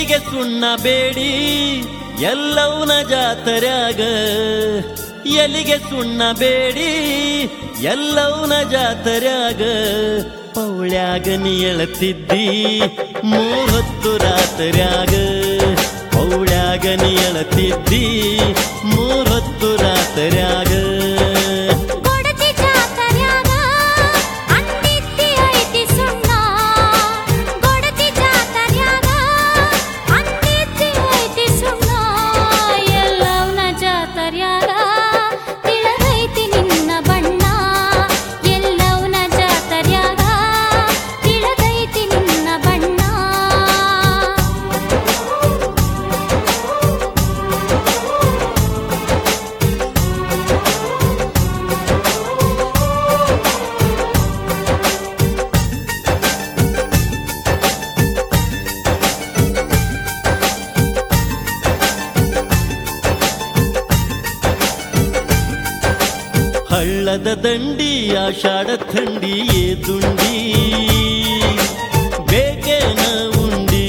ಎಲಿಗೆ ಸುಣ್ಣ ಬೇಡಿ ಎಲ್ಲವನ ಜಾತರ್ಯಾಗ ಎಲಿಗೆ ಸುಣ್ಣ ಬೇಡಿ ಎಲ್ಲವನ ಜಾತರ್ಯಾಗ ಪೌಳ್ಯಾಗ ನೀ ಎಳತಿದ್ದಿ ಮೂವತ್ತು ರಾತ್ರ್ಯಾಗ ಪೌಳ್ಯಾಗ ನೀ ಎಳತಿದ್ದಿ ಮೂವತ್ತು ರಾತ್ರ್ಯಾಗ ಕೊಡತಿ ಜಾತರ್ಯಾಗ ಅಂದಿದ್ದಿ ಐತಿ ಸುಣ್ಣ ಕೊಡತಿ ಜಾತರ್ಯಾಗ ಅಂದಿದ್ದಿ ಐತಿ ಸುಣ್ಣ ಎಲ್ಲವನ ಜಾತರ್ಯಾಗ ತಿಳದೈತಿ ನಿನ್ನ ಬಣ್ಣ ಎಲ್ಲವನ ಜಾತರ್ಯಾಗ ತಿಳದೈತಿ ನಿನ್ನ ಬಣ್ಣ ಹಳ್ಳದ ದಂಡಿ ಆಷಾಢ ಥಂಡಿ ಏ ದುಂಡಿ ಬೇಗೇನ ಉಂಡಿ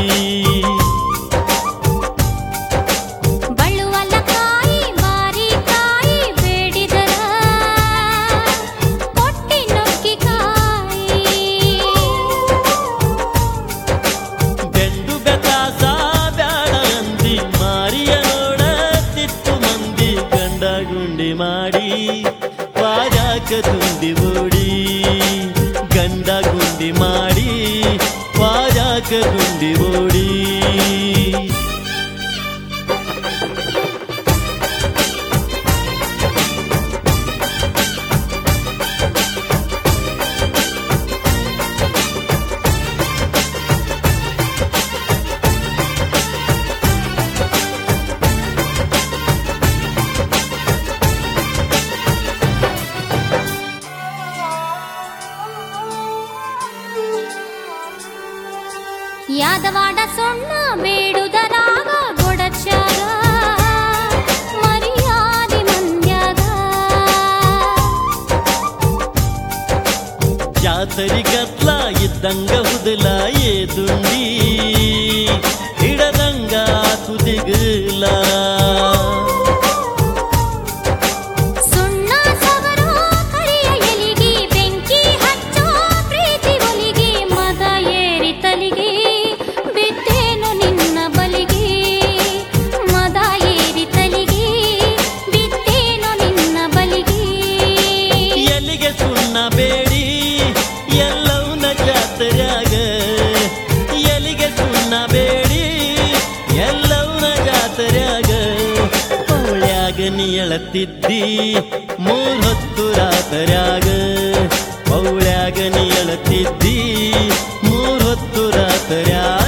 ಬಳುವಲ ಕಾಯಿ ಮಾರಿ ಕಾಯಿ ಬೇಡಿದರ ಕೊಟ್ಟಿ ನುಗ್ಗಿ ಕಾಯಿ ಬೆಂಡು ಬೆತಾಸ ಬ್ಯಾಡ ಅಂದಿ ಮಾರಿಯ ನೋಡ ತಿತ್ತು ಮಂದಿ ಗಂಡ ಗುಂಡಿ ಮಾಡಿ ವಾರಾಕ ತುಂಬಿ ಓಡಿ ಗಂಡ ಗುಂಡಿ ಮಾಡಿ ವಾರಾಕ ಗುಂಡಿ ಓಡಿ ಯಾದವಾಡ ಸೊಣ್ಣ ಬೇಡುದರಾಗ ಗೊಡಚ್ಯಾಗ ಮರ್ಯಾದಿ ಮಂದ್ಯಾಗ ಜಾತರಿ ಗತ್ಲ ಇದ್ದಂಗ ಹುದಲ ಏ ದುಂಡಿ ಹಿಡದಂಗ ತುದಿಗಲ ಸುಣ್ಣ ಸವರೋ ಕರಿಯ ಎಲಿಗಿ ಬೆಂಕಿ ಹಚ್ಚೋ ಪ್ರೀತಿ ಒಲಿಗಿ ಮದ ಏರಿ ತಲಿಗಿ ಬಿದ್ದೇನು ನಿನ್ನ ಬಲಿಗಿ ಮದ ಏರಿ ತಲಿಗಿ ಬಿದ್ದೇನು ನಿನ್ನ ಬಲಿಗಿ ಎಲ್ಲಿಗೆ ಸುಣ್ಣ ಬೇಡಿ ಎಲ್ಲವನ್ನ ಜಾತರ್ಯಾಗ ಎಲ್ಲಿಗೆ ಸುಣ್ಣ ಬೇಡಿ ಎಲ್ಲವನ್ನ ಜಾತರ್ಯಾಗ ಪೌಳ್ಯಾಗ ನೀ ಎಳತಿದ್ದಿ ಮೂರ್ ಹೊತ್ತು ರಾತರ್ಯಾಗ ಪೌಳ್ಯಾಗ ನೀ ಎಳತಿದ್ದಿ ಮೂರ್ ಹೊತ್ತು ರಾತರ್ಯಾಗ